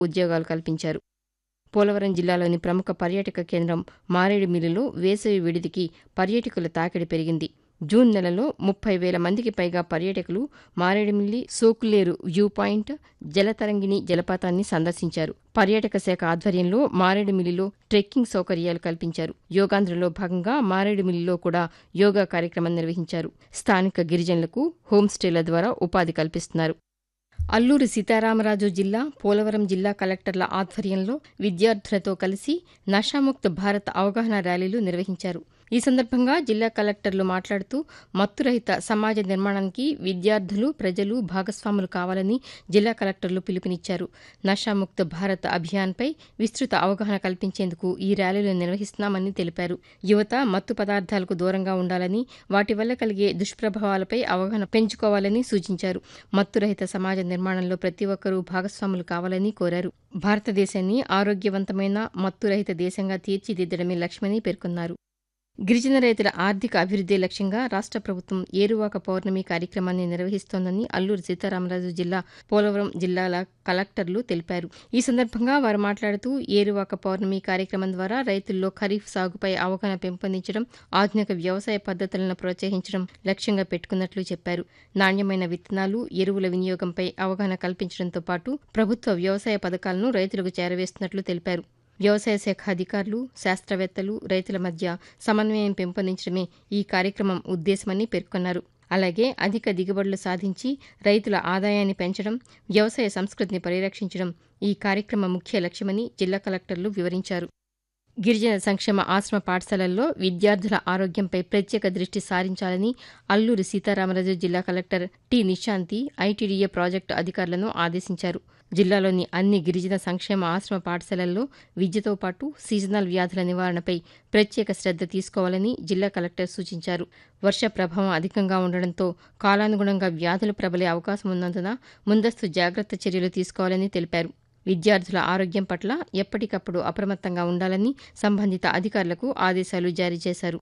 ఉద్యోగాలు కల్పించారు పోలవరం జిల్లాలోని ప్రముఖ పర్యాటక కేంద్రం మారేడుమిల్లిలో వేసవి విడిదికి పర్యాటకుల తాకిడి పెరిగింది జూన్ నెలలో ముప్పై వేల మందికి పైగా పర్యాటకులు మారేడుమిల్లి సోకులేరు వ్యూ పాయింట్ జలతరంగిణి జలపాతాన్ని సందర్శించారు పర్యాటక శాఖ ఆధ్వర్యంలో మారేడుమిల్లిలో ట్రెక్కింగ్ సౌకర్యాలు కల్పించారు యోగాంధ్రలో భాగంగా మారేడుమిల్లిలో కూడా యోగా కార్యక్రమం నిర్వహించారు స్థానిక గిరిజనులకు హోంస్టేల ద్వారా ఉపాధి కల్పిస్తున్నారు అల్లూరి సీతారామరాజు జిల్లా పోలవరం జిల్లా కలెక్టర్ల ఆధ్వర్యంలో విద్యార్థులతో కలిసి నషాముక్త భారత్ అవగాహన ర్యాలీలు నిర్వహించారు ఈ సందర్భంగా జిల్లా కలెక్టర్లు మాట్లాడుతూ మత్తురహిత సమాజ నిర్మాణానికి విద్యార్థులు ప్రజలు భాగస్వాములు కావాలని జిల్లా కలెక్టర్లు పిలుపునిచ్చారు నషాముక్త భారత్ అభియాన్పై విస్తృత అవగాహన కల్పించేందుకు ఈ ర్యాలీలు నిర్వహిస్తున్నామని తెలిపారు యువత మత్తు పదార్థాలకు దూరంగా ఉండాలని వాటి వల్ల కలిగే దుష్ప్రభావాలపై అవగాహన పెంచుకోవాలని సూచించారు మత్తురహిత సమాజ నిర్మాణంలో ప్రతి ఒక్కరూ భాగస్వాములు కావాలని కోరారు భారతదేశాన్ని ఆరోగ్యవంతమైన మత్తురహిత దేశంగా తీర్చిదిద్దడమే లక్ష్యమని పేర్కొన్నారు గిరిజన రైతుల ఆర్థిక అభివృద్ధి లక్ష్యంగా రాష్ట్ర ప్రభుత్వం ఏరువాక పౌర్ణమి కార్యక్రమాన్ని నిర్వహిస్తోందని అల్లూరు సీతారామరాజు జిల్లా పోలవరం జిల్లాల కలెక్టర్లు తెలిపారు ఈ సందర్భంగా వారు మాట్లాడుతూ ఏరువాక పౌర్ణమి కార్యక్రమం ద్వారా రైతుల్లో ఖరీఫ్ సాగుపై అవగాహన పెంపొందించడం ఆధునిక వ్యవసాయ పద్ధతులను ప్రోత్సహించడం లక్ష్యంగా పెట్టుకున్నట్లు చెప్పారు నాణ్యమైన విత్తనాలు ఎరువుల వినియోగంపై అవగాహన కల్పించడంతో పాటు ప్రభుత్వ వ్యవసాయ పథకాలను రైతులకు చేరవేస్తున్నట్లు తెలిపారు వ్యవసాయ శాఖ అధికారులు శాస్త్రవేత్తలు రైతుల మధ్య సమన్వయం పెంపొందించడమే ఈ కార్యక్రమం ఉద్దేశమని పేర్కొన్నారు అలాగే అధిక దిగుబడులు సాధించి రైతుల ఆదాయాన్ని పెంచడం వ్యవసాయ సంస్కృతిని పరిరక్షించడం ఈ కార్యక్రమం ముఖ్య లక్ష్యమని జిల్లా కలెక్టర్లు వివరించారు గిరిజన సంక్షేమ ఆశ్రమ పాఠశాలల్లో విద్యార్థుల ఆరోగ్యంపై ప్రత్యేక దృష్టి సారించాలని అల్లూరి సీతారామరాజు జిల్లా collector T Nishanthi ITDA project అధికారులను ఆదేశించారు జిల్లాలోని అన్ని గిరిజన సంక్షేమ ఆశ్రమ పాఠశాలల్లో విద్యతో పాటు సీజనల్ వ్యాధుల నివారణపై ప్రత్యేక శ్రద్ధ తీసుకోవాలని జిల్లా కలెక్టర్ సూచించారు వర్ష ప్రభావం అధికంగా ఉండడంతో కాలానుగుణంగా వ్యాధులు ప్రబలే అవకాశం ఉన్నందున ముందస్తు జాగ్రత్త చర్యలు తీసుకోవాలని తెలిపారు విద్యార్థుల ఆరోగ్యం పట్ల ఎప్పటికప్పుడు అప్రమత్తంగా ఉండాలని సంబంధిత అధికారులకు ఆదేశాలు జారీ చేశారు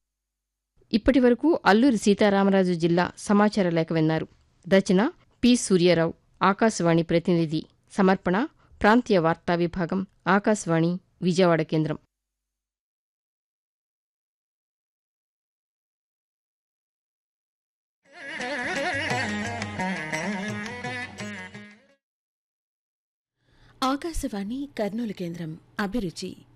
ఇప్పటి వరకు అల్లూరి సీతారామరాజు జిల్లా సమాచార లేఖ విన్నారు రచన పి సూర్యారావు ఆకాశవాణి ప్రతినిధి సమర్పణ ప్రాంతీయ వార్తా విభాగం ఆకాశవాణి విజయవాడ కేంద్రం ఆకాశవాణి కర్నూలు కేంద్రం అభిరుచి